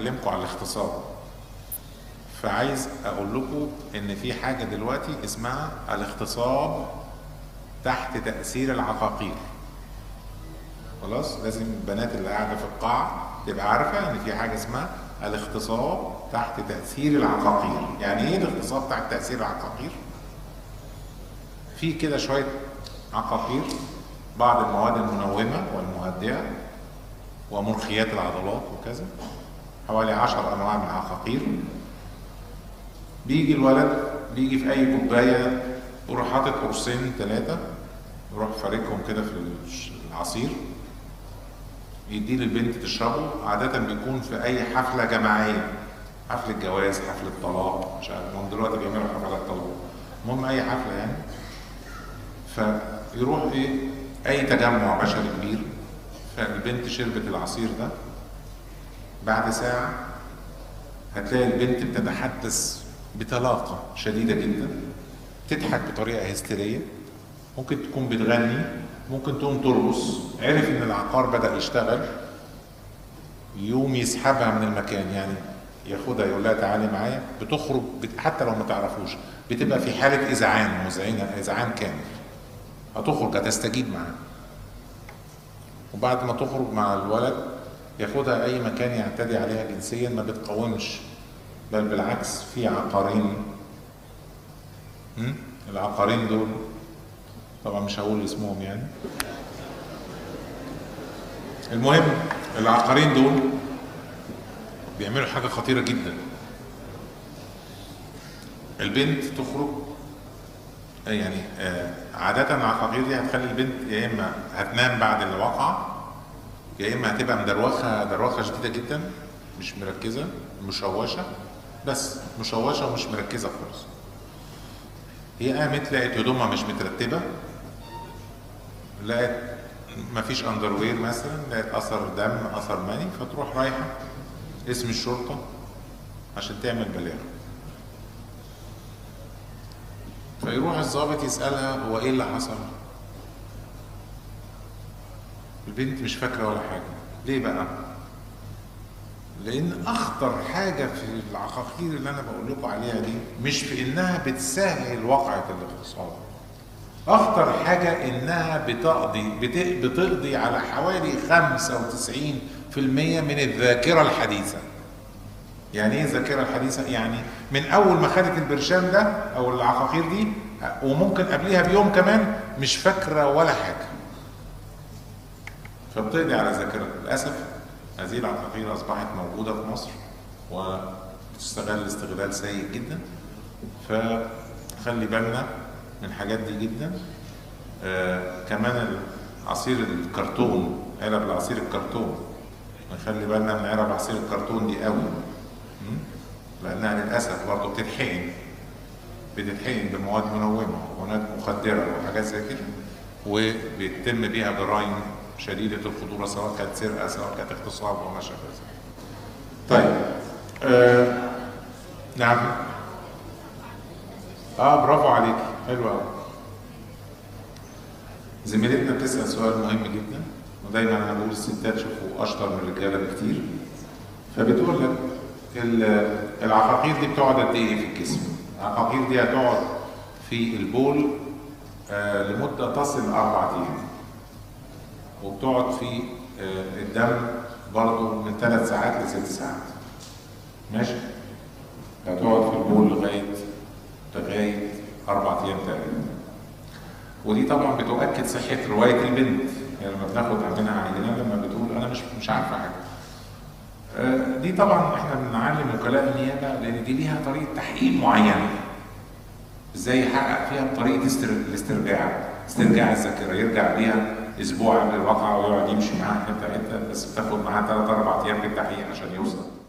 اكلمكم على الاغتصاب فعايز اقول لكم ان في حاجه دلوقتي اسمها الاغتصاب تحت تاثير العقاقير خلاص لازم البنات اللي قاعده في القاعه تبقى عارفه ان في حاجه اسمها الاغتصاب تحت تاثير العقاقير يعني ايه الاغتصاب تحت تاثير العقاقير في كده شويه عقاقير بعض المواد المنومه والمهدئه ومرخيات العضلات وكذا حوالي عشر انواع من العقاقير بيجي الولد بيجي في اي كوبايه يروح حاطط قرصين ثلاثه يروح فاركهم كده في العصير يديه للبنت تشربه عادة بيكون في أي حفلة جماعية حفلة جواز حفلة طلاق مش عارف هم دلوقتي بيعملوا حفلات طلاق المهم أي حفلة يعني فيروح إيه أي تجمع بشري كبير فالبنت شربت العصير ده بعد ساعة هتلاقي البنت بتتحدث بطلاقة شديدة جدا تضحك بطريقة هستيرية ممكن تكون بتغني ممكن تقوم ترقص عرف ان العقار بدا يشتغل يقوم يسحبها من المكان يعني ياخدها يقول لها تعالي معايا بتخرج بت... حتى لو ما تعرفوش بتبقى في حاله اذعان مزعجه اذعان كامل هتخرج هتستجيب معاه وبعد ما تخرج مع الولد ياخدها اي مكان يعتدي عليها جنسيا ما بتقاومش بل بالعكس في عقارين م? العقارين دول طبعا مش هقول اسمهم يعني المهم العقارين دول بيعملوا حاجه خطيره جدا البنت تخرج يعني آه عادة العقاقير دي هتخلي البنت يا اما هتنام بعد الواقعة يا اما هتبقى مدروخة دروخة شديدة جدا مش مركزة مشوشة بس مشوشة ومش مركزة خالص هي قامت لقت هدومها مش مترتبة لقت مفيش اندروير مثلا لقت اثر دم اثر مني فتروح رايحه اسم الشرطه عشان تعمل بلاغ فيروح الضابط يسالها هو ايه اللي حصل البنت مش فاكره ولا حاجه ليه بقى لان اخطر حاجه في العقاقير اللي انا بقول لكم عليها دي مش في انها بتسهل واقعه الاغتصاب اخطر حاجه انها بتقضي بت- بتقضي على حوالي 95% من الذاكره الحديثه يعني ايه الذاكره الحديثه يعني من اول ما خدت البرشام ده او العقاقير دي وممكن قبلها بيوم كمان مش فاكره ولا حاجه فبتقضي على ذاكرتها للاسف هذه العقاقير اصبحت موجوده في مصر وبتستغل استغلال سيء جدا فخلي بالنا من الحاجات دي جدا آه كمان عصير الكرتون علب العصير الكرتون نخلي بالنا من علب عصير الكرتون دي قوي م? لانها للاسف برضه بتتحقن بتتحقن بمواد منومه ومواد مخدره وحاجات زي كده وبيتم بيها جرائم شديده الخطوره سواء كانت سرقه سواء كانت اغتصاب وما شابه ذلك. طيب آه نعم اه برافو عليك حلو قوي زميلتنا بتسال سؤال مهم جدا ودايما انا بقول الستات شوفوا اشطر من الرجاله بكتير فبتقول لك ال- العقاقير دي بتقعد قد ايه في الجسم؟ العقاقير دي هتقعد في البول آه لمده تصل اربع ايام وبتقعد في آه الدم برضه من ثلاث ساعات لست ساعات ماشي؟ هتقعد في البول لغايه لغايه اربع ايام تقريبا ودي طبعا بتؤكد صحه روايه البنت يعني لما بناخد منها عينه لما بتقول انا مش مش عارفه حاجه آه، دي طبعا احنا بنعلم وكلاء النيابه لان دي ليها طريقه تحقيق معينه ازاي يحقق فيها بطريقه استر- الاسترجاع استرجاع الذاكره يرجع بيها اسبوع قبل الواقعه ويقعد يمشي معاها حته حته بس بتاخد معاه ثلاث اربع ايام للتحقيق عشان يوصل